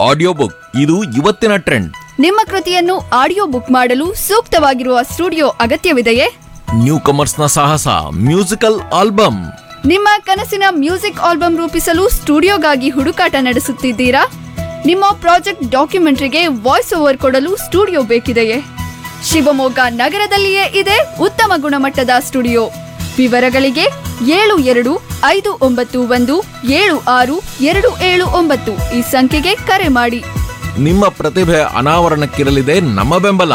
audio book ಇದು ಇವತ್ತಿನ trend ನಿಮ್ಮ ಕೃತಿಯನ್ನು ಆಡಿಯೋ ಬುಕ್ ಮಾಡಲು ಸೂಕ್ತವಾಗಿರುವ ಸ್ಟುಡಿಯೋ ಅಗತ್ಯವಿದೆಯೇ ನ್ಯೂ ಕಮರ್ಸ್ನ ಸಾಹಸ ಮ್ಯೂಸಿಕಲ್ ಆಲ್ಬಮ್ ನಿಮ್ಮ ಕನಸಿನ ಮ್ಯೂಸಿಕ್ ಆಲ್ಬಮ್ ರೂಪಿಸಲು ಸ್ಟುಡಿಯೋಗಾಗಿ ಹುಡುಕಾಟ ನಡೆಸುತ್ತಿದ್ದೀರಾ ನಿಮ್ಮ ಪ್ರಾಜೆಕ್ಟ್ ಡಾಕ್ಯುಮೆಂಟ್ರಿಗೆ ವಾಯ್ಸ್ ಓವರ್ ಕೊಡಲು ಸ್ಟುಡಿಯೋ ಬೇಕಿದೆಯೇ ಶಿವಮೊಗ್ಗ ನಗರದಲ್ಲಿಯೇ ಇದೆ ಉತ್ತಮ ಗುಣಮಟ್ಟದ ಸ್ಟುಡಿಯೋ ವಿವರಗಳಿಗೆ ಏಳು ಎರಡು ಐದು ಒಂಬತ್ತು ಒಂದು ಏಳು ಆರು ಎರಡು ಏಳು ಒಂಬತ್ತು ಈ ಸಂಖ್ಯೆಗೆ ಕರೆ ಮಾಡಿ ನಿಮ್ಮ ಪ್ರತಿಭೆ ಅನಾವರಣಕ್ಕಿರಲಿದೆ ನಮ್ಮ ಬೆಂಬಲ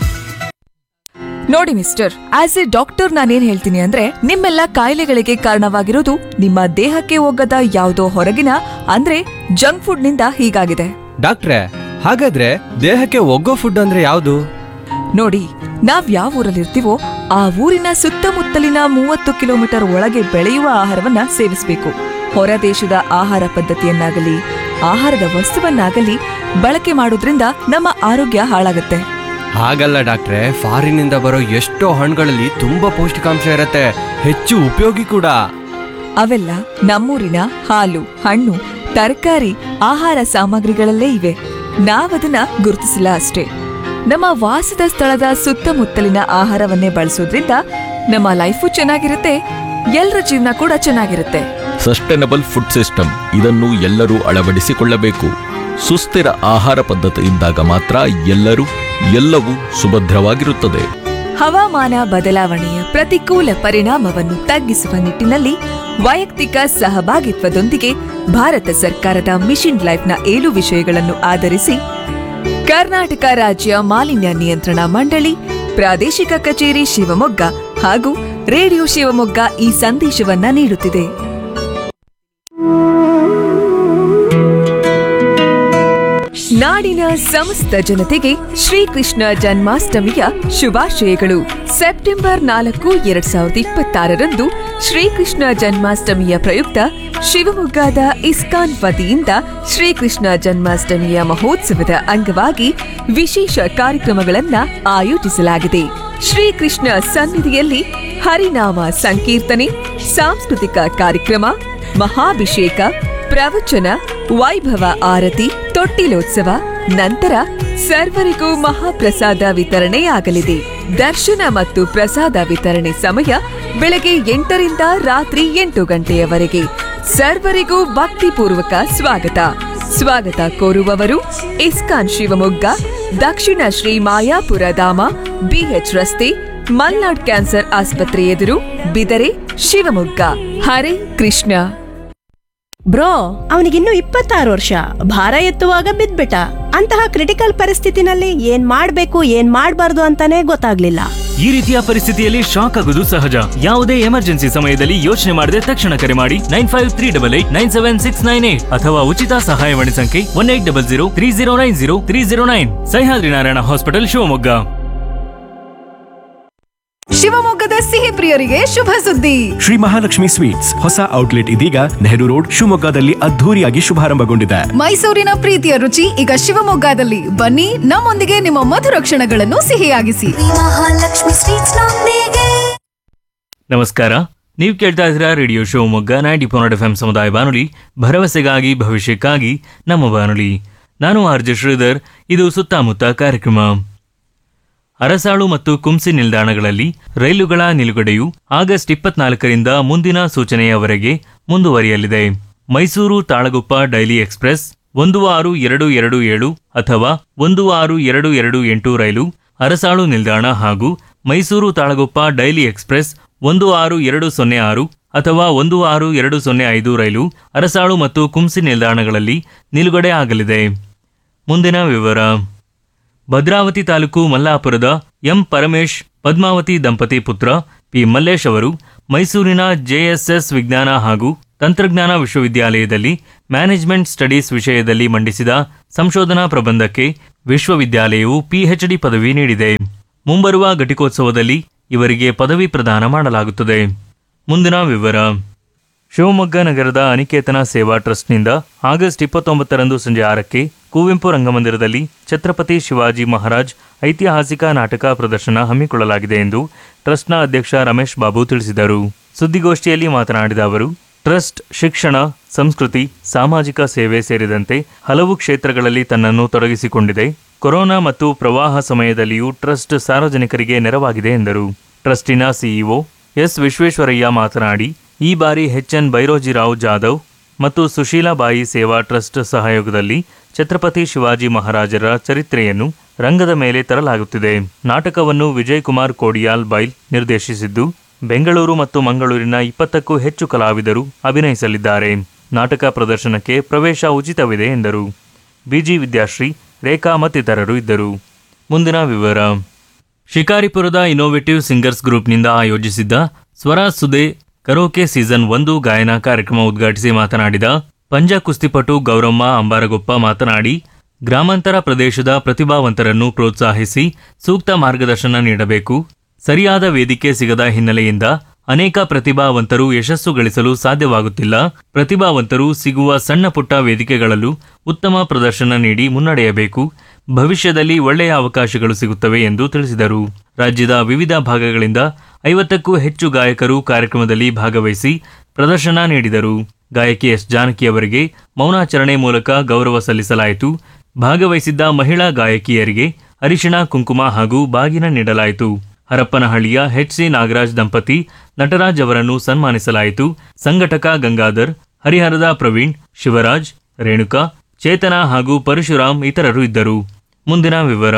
ನೋಡಿ ಮಿಸ್ಟರ್ ಆಸ್ ಎ ಡಾಕ್ಟರ್ ನಾನೇನ್ ಹೇಳ್ತೀನಿ ಅಂದ್ರೆ ನಿಮ್ಮೆಲ್ಲ ಕಾಯಿಲೆಗಳಿಗೆ ಕಾರಣವಾಗಿರೋದು ನಿಮ್ಮ ದೇಹಕ್ಕೆ ಹೋಗದ ಯಾವುದೋ ಹೊರಗಿನ ಅಂದ್ರೆ ಜಂಕ್ ಫುಡ್ ನಿಂದ ಹೀಗಾಗಿದೆ ಡಾಕ್ಟ್ರೆ ಹಾಗಾದ್ರೆ ದೇಹಕ್ಕೆ ಒಗ್ಗೋ ಫುಡ್ ಅಂದ್ರೆ ಯಾವುದು ನೋಡಿ ನಾವ್ ಯಾವ ಊರಲ್ಲಿರ್ತೀವೋ ಆ ಊರಿನ ಸುತ್ತಮುತ್ತಲಿನ ಮೂವತ್ತು ಕಿಲೋಮೀಟರ್ ಒಳಗೆ ಬೆಳೆಯುವ ಆಹಾರವನ್ನ ಸೇವಿಸಬೇಕು ಹೊರ ದೇಶದ ಆಹಾರ ಪದ್ಧತಿಯನ್ನಾಗಲಿ ಆಹಾರದ ವಸ್ತುವನ್ನಾಗಲಿ ಬಳಕೆ ಮಾಡೋದ್ರಿಂದ ನಮ್ಮ ಆರೋಗ್ಯ ಹಾಳಾಗುತ್ತೆ ಹಾಗಲ್ಲ ಡಾಕ್ಟ್ರೆ ಫಾರಿನಿಂದ ಬರೋ ಎಷ್ಟೋ ಹಣ್ಣುಗಳಲ್ಲಿ ತುಂಬಾ ಪೌಷ್ಟಿಕಾಂಶ ಇರತ್ತೆ ಹೆಚ್ಚು ಉಪಯೋಗಿ ಕೂಡ ಅವೆಲ್ಲ ನಮ್ಮೂರಿನ ಹಾಲು ಹಣ್ಣು ತರಕಾರಿ ಆಹಾರ ಸಾಮಗ್ರಿಗಳಲ್ಲೇ ಇವೆ ನಾವದನ್ನ ಗುರುತಿಸಿಲ್ಲ ಅಷ್ಟೇ ನಮ್ಮ ವಾಸದ ಸ್ಥಳದ ಸುತ್ತಮುತ್ತಲಿನ ಆಹಾರವನ್ನೇ ಬಳಸೋದ್ರಿಂದ ನಮ್ಮ ಲೈಫು ಚೆನ್ನಾಗಿರುತ್ತೆ ಎಲ್ಲರ ಜೀವನ ಕೂಡ ಚೆನ್ನಾಗಿರುತ್ತೆ ಸಸ್ಟೈನಬಲ್ ಫುಡ್ ಸಿಸ್ಟಮ್ ಇದನ್ನು ಎಲ್ಲರೂ ಅಳವಡಿಸಿಕೊಳ್ಳಬೇಕು ಸುಸ್ಥಿರ ಆಹಾರ ಪದ್ಧತಿ ಇದ್ದಾಗ ಮಾತ್ರ ಎಲ್ಲರೂ ಎಲ್ಲವೂ ಸುಭದ್ರವಾಗಿರುತ್ತದೆ ಹವಾಮಾನ ಬದಲಾವಣೆಯ ಪ್ರತಿಕೂಲ ಪರಿಣಾಮವನ್ನು ತಗ್ಗಿಸುವ ನಿಟ್ಟಿನಲ್ಲಿ ವೈಯಕ್ತಿಕ ಸಹಭಾಗಿತ್ವದೊಂದಿಗೆ ಭಾರತ ಸರ್ಕಾರದ ಮಿಷನ್ ಲೈಫ್ನ ಏಳು ವಿಷಯಗಳನ್ನು ಆಧರಿಸಿ ಕರ್ನಾಟಕ ರಾಜ್ಯ ಮಾಲಿನ್ಯ ನಿಯಂತ್ರಣ ಮಂಡಳಿ ಪ್ರಾದೇಶಿಕ ಕಚೇರಿ ಶಿವಮೊಗ್ಗ ಹಾಗೂ ರೇಡಿಯೋ ಶಿವಮೊಗ್ಗ ಈ ಸಂದೇಶವನ್ನ ನೀಡುತ್ತಿದೆ ನಾಡಿನ ಸಮಸ್ತ ಜನತೆಗೆ ಶ್ರೀಕೃಷ್ಣ ಜನ್ಮಾಷ್ಟಮಿಯ ಶುಭಾಶಯಗಳು ಸೆಪ್ಟೆಂಬರ್ ನಾಲ್ಕು ಎರಡ್ ಸಾವಿರದ ಇಪ್ಪತ್ತಾರರಂದು ಶ್ರೀಕೃಷ್ಣ ಜನ್ಮಾಷ್ಟಮಿಯ ಪ್ರಯುಕ್ತ ಶಿವಮೊಗ್ಗದ ಇಸ್ಕಾನ್ ವತಿಯಿಂದ ಶ್ರೀಕೃಷ್ಣ ಜನ್ಮಾಷ್ಟಮಿಯ ಮಹೋತ್ಸವದ ಅಂಗವಾಗಿ ವಿಶೇಷ ಕಾರ್ಯಕ್ರಮಗಳನ್ನ ಆಯೋಜಿಸಲಾಗಿದೆ ಶ್ರೀಕೃಷ್ಣ ಸನ್ನಿಧಿಯಲ್ಲಿ ಹರಿನಾಮ ಸಂಕೀರ್ತನೆ ಸಾಂಸ್ಕೃತಿಕ ಕಾರ್ಯಕ್ರಮ ಮಹಾಭಿಷೇಕ ಪ್ರವಚನ ವೈಭವ ಆರತಿ ತೊಟ್ಟಿಲೋತ್ಸವ ನಂತರ ಸರ್ವರಿಗೂ ಮಹಾಪ್ರಸಾದ ವಿತರಣೆಯಾಗಲಿದೆ ದರ್ಶನ ಮತ್ತು ಪ್ರಸಾದ ವಿತರಣೆ ಸಮಯ ಬೆಳಗ್ಗೆ ಎಂಟರಿಂದ ರಾತ್ರಿ ಎಂಟು ಗಂಟೆಯವರೆಗೆ ಸರ್ವರಿಗೂ ಭಕ್ತಿಪೂರ್ವಕ ಸ್ವಾಗತ ಸ್ವಾಗತ ಕೋರುವವರು ಇಸ್ಕಾನ್ ಶಿವಮೊಗ್ಗ ದಕ್ಷಿಣ ಶ್ರೀ ಮಾಯಾಪುರ ಧಾಮ ಬಿಎಚ್ ರಸ್ತೆ ಮಲ್ನಾಡ್ ಕ್ಯಾನ್ಸರ್ ಆಸ್ಪತ್ರೆ ಎದುರು ಬಿದರೆ ಶಿವಮೊಗ್ಗ ಹರೇ ಕೃಷ್ಣ ಬ್ರೋ ಅವನಿಗಿನ್ನೂ ಇಪ್ಪತ್ತಾರು ವರ್ಷ ಭಾರ ಎತ್ತುವಾಗ ಬಿದ್ಬಿಟ್ಟ ಅಂತಹ ಕ್ರಿಟಿಕಲ್ ಪರಿಸ್ಥಿತಿನಲ್ಲಿ ಏನ್ ಮಾಡ್ಬೇಕು ಏನ್ ಮಾಡ್ಬಾರ್ದು ಅಂತಾನೆ ಗೊತ್ತಾಗ್ಲಿಲ್ಲ ಈ ರೀತಿಯ ಪರಿಸ್ಥಿತಿಯಲ್ಲಿ ಶಾಕ್ ಆಗುವುದು ಸಹಜ ಯಾವುದೇ ಎಮರ್ಜೆನ್ಸಿ ಸಮಯದಲ್ಲಿ ಯೋಚನೆ ಮಾಡದೆ ತಕ್ಷಣ ಕರೆ ಮಾಡಿ nine five three double eight nine seven six nine eight ಅಥವಾ ಉಚಿತ ಸಹಾಯವಾಣಿ ಸಂಖ್ಯೆ one eight double zero three zero nine zero three zero nine Sahyadri Narayana hospital Shivamogga ಶಿವಮೊಗ್ಗದ ಸಿಹಿ ಪ್ರಿಯರಿಗೆ ಶುಭ ಸುದ್ದಿ ಶ್ರೀ ಮಹಾಲಕ್ಷ್ಮಿ ಸ್ವೀಟ್ಸ್ ಹೊಸ ಔಟ್ಲೆಟ್ ಇದೀಗ ನೆಹರು ರೋಡ್ ಶಿವಮೊಗ್ಗದಲ್ಲಿ ಅದ್ಧೂರಿಯಾಗಿ ಶುಭಾರಂಭಗೊಂಡಿದೆ ಮೈಸೂರಿನ ಪ್ರೀತಿಯ ರುಚಿ ಈಗ ಶಿವಮೊಗ್ಗದಲ್ಲಿ ಬನ್ನಿ ನಮ್ಮೊಂದಿಗೆ ನಿಮ್ಮ ಮಧುರ ಕ್ಷಣಗಳನ್ನು ಸಿಹಿಯಾಗಿಸಿ ಮಹಾಲಕ್ಷ್ಮಿ ಸ್ವೀಟ್ಸ್ ನೊಂದಿಗೆ ನಮಸ್ಕಾರ ನೀವು ಕೇಳ್ತಾ ಇದ್ದೀರಾ radio Shivamogga ninety four F M ಸಮುದಾಯ ಬಾನುಲಿ ಭರವಸೆಗಾಗಿ ಭವಿಷ್ಯಕ್ಕಾಗಿ ನಮ್ಮ ಬಾನುಲಿ ನಾನು ಆರ್ ಜೆ ಶ್ರೀಧರ್ ಇದು ಸುತ್ತಮುತ್ತ ಕಾರ್ಯಕ್ರಮ ಅರಸಾಳು ಮತ್ತು ಕುಂಸಿ ನಿಲ್ದಾಣಗಳಲ್ಲಿ ರೈಲುಗಳ ನಿಲುಗಡೆಯು ಆಗಸ್ಟ್ ಇಪ್ಪತ್ನಾಲ್ಕರಿಂದ ಮುಂದಿನ ಸೂಚನೆಯವರೆಗೆ ಮುಂದುವರಿಯಲಿದೆ ಮೈಸೂರು ತಾಳಗುಪ್ಪ ಡೈಲಿ ಎಕ್ಸ್ಪ್ರೆಸ್ ಒಂದು ಆರು ಎರಡು ಎರಡು ಏಳು ಅಥವಾ ಒಂದು ಆರು ಎರಡು ಎರಡು ಎಂಟು ರೈಲು ಅರಸಾಳು ನಿಲ್ದಾಣ ಹಾಗೂ ಮೈಸೂರು ತಾಳಗುಪ್ಪ ಡೈಲಿ ಎಕ್ಸ್ಪ್ರೆಸ್ ಒಂದು ಆರು ಎರಡು ಸೊನ್ನೆ ಆರು ಅಥವಾ ಒಂದು ಆರು ಎರಡು ಸೊನ್ನೆ ಐದು ರೈಲು ಅರಸಾಳು ಮತ್ತು ಕುಂಸಿ ನಿಲ್ದಾಣಗಳಲ್ಲಿ ನಿಲುಗಡೆ ಆಗಲಿದೆ ಮುಂದಿನ ವಿವರ ಭದ್ರಾವತಿ ತಾಲೂಕು ಮಲ್ಲಾಪುರದ ಎಂ ಪರಮೇಶ್ ಪದ್ಮಾವತಿ ದಂಪತಿ ಪುತ್ರ ಪಿ ಮಲ್ಲೇಶ್ ಅವರು ಮೈಸೂರಿನ ಜೆಎಸ್ಎಸ್ ವಿಜ್ಞಾನ ಹಾಗೂ ತಂತ್ರಜ್ಞಾನ ವಿಶ್ವವಿದ್ಯಾಲಯದಲ್ಲಿ ಮ್ಯಾನೇಜ್ಮೆಂಟ್ ಸ್ಟಡೀಸ್ ವಿಷಯದಲ್ಲಿ ಮಂಡಿಸಿದ ಸಂಶೋಧನಾ ಪ್ರಬಂಧಕ್ಕೆ ವಿಶ್ವವಿದ್ಯಾಲಯವು ಪಿಎಚ್ಡಿ ಪದವಿ ನೀಡಿದೆ ಮುಂಬರುವ ಘಟಿಕೋತ್ಸವದಲ್ಲಿ ಇವರಿಗೆ ಪದವಿ ಪ್ರದಾನ ಮಾಡಲಾಗುತ್ತದೆ ಮುಂದಿನ ವಿವರ ಶಿವಮೊಗ್ಗ ನಗರದ ಅನಿಕೇತನ ಸೇವಾ ಟ್ರಸ್ಟ್ನಿಂದ ಆಗಸ್ಟ್ ಇಪ್ಪತ್ತೊಂಬತ್ತರಂದು ಸಂಜೆ ಆರಕ್ಕೆ ಕುವೆಂಪು ರಂಗಮಂದಿರದಲ್ಲಿ ಛತ್ರಪತಿ ಶಿವಾಜಿ ಮಹಾರಾಜ್ ಐತಿಹಾಸಿಕ ನಾಟಕ ಪ್ರದರ್ಶನ ಹಮ್ಮಿಕೊಳ್ಳಲಾಗಿದೆ ಎಂದು ಟ್ರಸ್ಟ್ನ ಅಧ್ಯಕ್ಷ ರಮೇಶ್ ಬಾಬು ತಿಳಿಸಿದರು ಸುದ್ದಿಗೋಷ್ಠಿಯಲ್ಲಿ ಮಾತನಾಡಿದ ಅವರು ಟ್ರಸ್ಟ್ ಶಿಕ್ಷಣ ಸಂಸ್ಕೃತಿ ಸಾಮಾಜಿಕ ಸೇವೆ ಸೇರಿದಂತೆ ಹಲವು ಕ್ಷೇತ್ರಗಳಲ್ಲಿ ತನ್ನನ್ನು ತೊಡಗಿಸಿಕೊಂಡಿದೆ ಕೊರೋನಾ ಮತ್ತು ಪ್ರವಾಹ ಸಮಯದಲ್ಲಿಯೂ ಟ್ರಸ್ಟ್ ಸಾರ್ವಜನಿಕರಿಗೆ ನೆರವಾಗಿದೆ ಎಂದರು ಟ್ರಸ್ಟಿನ ಸಿಇಒ ಎಸ್ ವಿಶ್ವೇಶ್ವರಯ್ಯ ಮಾತನಾಡಿ ಈ ಬಾರಿ ಎನ್ ಬೈರೋಜಿರಾವ್ ಜಾಧವ್ ಮತ್ತು ಸುಶೀಲಾಬಾಯಿ ಸೇವಾ ಟ್ರಸ್ಟ್ ಸಹಯೋಗದಲ್ಲಿ ಛತ್ರಪತಿ ಶಿವಾಜಿ ಮಹಾರಾಜರ ಚರಿತ್ರೆಯನ್ನು ರಂಗದ ಮೇಲೆ ತರಲಾಗುತ್ತಿದೆ ನಾಟಕವನ್ನು ವಿಜಯ್ ಕುಮಾರ್ ಕೋಡಿಯಾಲ್ ಬೈಲ್ ನಿರ್ದೇಶಿಸಿದ್ದು ಬೆಂಗಳೂರು ಮತ್ತು ಮಂಗಳೂರಿನ ಇಪ್ಪತ್ತಕ್ಕೂ ಹೆಚ್ಚು ಕಲಾವಿದರು ಅಭಿನಯಿಸಲಿದ್ದಾರೆ ನಾಟಕ ಪ್ರದರ್ಶನಕ್ಕೆ ಪ್ರವೇಶ ಉಚಿತವಿದೆ ಎಂದರು ಬಿಜಿ ವಿದ್ಯಾಶ್ರೀ ರೇಖಾ ಮತ್ತಿತರರು ಇದ್ದರು ಮುಂದಿನ ವಿವರ ಶಿಕಾರಿಪುರದ ಇನೋವೇಟಿವ್ ಸಿಂಗರ್ಸ್ ಗ್ರೂಪ್ನಿಂದ ಆಯೋಜಿಸಿದ್ದ ಸ್ವರ ಸುದೆ ಕರೋಕೆ ಸೀಸನ್ ಒಂದು ಗಾಯನ ಕಾರ್ಯಕ್ರಮ ಉದ್ಘಾಟಿಸಿ ಮಾತನಾಡಿದ ಪಂಜ ಕುಸ್ತಿಪಟು ಗೌರಮ್ಮ ಅಂಬಾರಗೊಪ್ಪ ಮಾತನಾಡಿ ಗ್ರಾಮಾಂತರ ಪ್ರದೇಶದ ಪ್ರತಿಭಾವಂತರನ್ನು ಪ್ರೋತ್ಸಾಹಿಸಿ ಸೂಕ್ತ ಮಾರ್ಗದರ್ಶನ ನೀಡಬೇಕು ಸರಿಯಾದ ವೇದಿಕೆ ಸಿಗದ ಹಿನ್ನೆಲೆಯಿಂದ ಅನೇಕ ಪ್ರತಿಭಾವಂತರು ಯಶಸ್ಸು ಗಳಿಸಲು ಸಾಧ್ಯವಾಗುತ್ತಿಲ್ಲ ಪ್ರತಿಭಾವಂತರು ಸಿಗುವ ಸಣ್ಣ ಪುಟ್ಟ ವೇದಿಕೆಗಳಲ್ಲೂ ಉತ್ತಮ ಪ್ರದರ್ಶನ ನೀಡಿ ಮುನ್ನಡೆಯಬೇಕು ಭವಿಷ್ಯದಲ್ಲಿ ಒಳ್ಳೆಯ ಅವಕಾಶಗಳು ಸಿಗುತ್ತವೆ ಎಂದು ತಿಳಿಸಿದರು ರಾಜ್ಯದ ವಿವಿಧ ಭಾಗಗಳಿಂದ ಐವತ್ತಕ್ಕೂ ಹೆಚ್ಚು ಗಾಯಕರು ಕಾರ್ಯಕ್ರಮದಲ್ಲಿ ಭಾಗವಹಿಸಿ ಪ್ರದರ್ಶನ ನೀಡಿದರು ಗಾಯಕಿ ಎಸ್ ಜಾನಕಿ ಅವರಿಗೆ ಮೌನಾಚರಣೆ ಮೂಲಕ ಗೌರವ ಸಲ್ಲಿಸಲಾಯಿತು ಭಾಗವಹಿಸಿದ್ದ ಮಹಿಳಾ ಗಾಯಕಿಯರಿಗೆ ಅರಿಶಿಣ ಕುಂಕುಮ ಹಾಗೂ ಬಾಗಿನ ನೀಡಲಾಯಿತು ಹರಪ್ಪನಹಳ್ಳಿಯ ಎಚ್ ನಾಗರಾಜ್ ದಂಪತಿ ನಟರಾಜ್ ಅವರನ್ನು ಸನ್ಮಾನಿಸಲಾಯಿತು ಸಂಘಟಕ ಗಂಗಾಧರ್ ಹರಿಹರದ ಪ್ರವೀಣ್ ಶಿವರಾಜ್ ರೇಣುಕಾ ಚೇತನ ಹಾಗೂ ಪರಶುರಾಮ್ ಇತರರು ಇದ್ದರು ಮುಂದಿನ ವಿವರ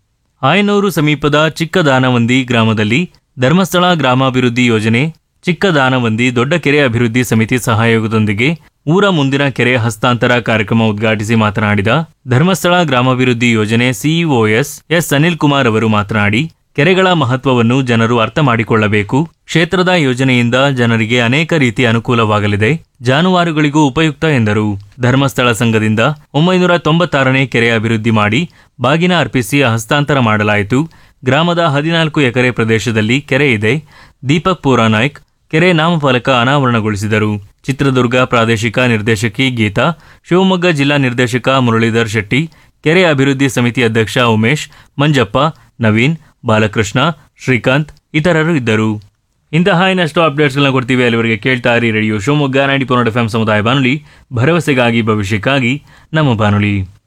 ಆಯನೂರು ಸಮೀಪದ ಚಿಕ್ಕದಾನವಂದಿ ಗ್ರಾಮದಲ್ಲಿ ಧರ್ಮಸ್ಥಳ ಗ್ರಾಮಾಭಿವೃದ್ಧಿ ಯೋಜನೆ ಚಿಕ್ಕದಾನವಂದಿ ದೊಡ್ಡ ಕೆರೆ ಅಭಿವೃದ್ಧಿ ಸಮಿತಿ ಸಹಯೋಗದೊಂದಿಗೆ ಊರ ಮುಂದಿನ ಕೆರೆ ಹಸ್ತಾಂತರ ಕಾರ್ಯಕ್ರಮ ಉದ್ಘಾಟಿಸಿ ಮಾತನಾಡಿದ ಧರ್ಮಸ್ಥಳ ಗ್ರಾಮಾಭಿವೃದ್ಧಿ ಯೋಜನೆ ಸಿಇಒಎಸ್ ಎಸ್ ಅನಿಲ್ ಕುಮಾರ್ ಅವರು ಮಾತನಾಡಿ ಕೆರೆಗಳ ಮಹತ್ವವನ್ನು ಜನರು ಅರ್ಥ ಮಾಡಿಕೊಳ್ಳಬೇಕು ಕ್ಷೇತ್ರದ ಯೋಜನೆಯಿಂದ ಜನರಿಗೆ ಅನೇಕ ರೀತಿ ಅನುಕೂಲವಾಗಲಿದೆ ಜಾನುವಾರುಗಳಿಗೂ ಉಪಯುಕ್ತ ಎಂದರು ಧರ್ಮಸ್ಥಳ ಸಂಘದಿಂದ ಒಂಬೈನೂರ ತೊಂಬತ್ತಾರನೇ ಕೆರೆ ಅಭಿವೃದ್ಧಿ ಮಾಡಿ ಬಾಗಿನ ಅರ್ಪಿಸಿ ಹಸ್ತಾಂತರ ಮಾಡಲಾಯಿತು ಗ್ರಾಮದ ಹದಿನಾಲ್ಕು ಎಕರೆ ಪ್ರದೇಶದಲ್ಲಿ ಕೆರೆ ಇದೆ ದೀಪಕ್ ಪೂರಾನಾಯ್ಕ್ ಕೆರೆ ನಾಮಫಲಕ ಅನಾವರಣಗೊಳಿಸಿದರು ಚಿತ್ರದುರ್ಗ ಪ್ರಾದೇಶಿಕ ನಿರ್ದೇಶಕಿ ಗೀತಾ ಶಿವಮೊಗ್ಗ ಜಿಲ್ಲಾ ನಿರ್ದೇಶಕ ಮುರಳೀಧರ್ ಶೆಟ್ಟಿ ಕೆರೆ ಅಭಿವೃದ್ಧಿ ಸಮಿತಿ ಅಧ್ಯಕ್ಷ ಉಮೇಶ್ ಮಂಜಪ್ಪ ನವೀನ್ ಬಾಲಕೃಷ್ಣ ಶ್ರೀಕಾಂತ್ ಇತರರು ಇದ್ದರು ಇಂತಹ ಇನ್ನಷ್ಟು ಅಪ್ಡೇಟ್ಸ್ಗಳನ್ನ ಕೊಡ್ತೀವಿ ಅಲ್ಲಿವರೆಗೆ ಕೇಳ್ತಾ ಇರಿ radio Shivamogga ninety F M ಸಮುದಾಯ ಬಾನುಲಿ ಭರವಸೆಗಾಗಿ ಭವಿಷ್ಯಕ್ಕಾಗಿ ನಮ್ಮ ಬಾನುಲಿ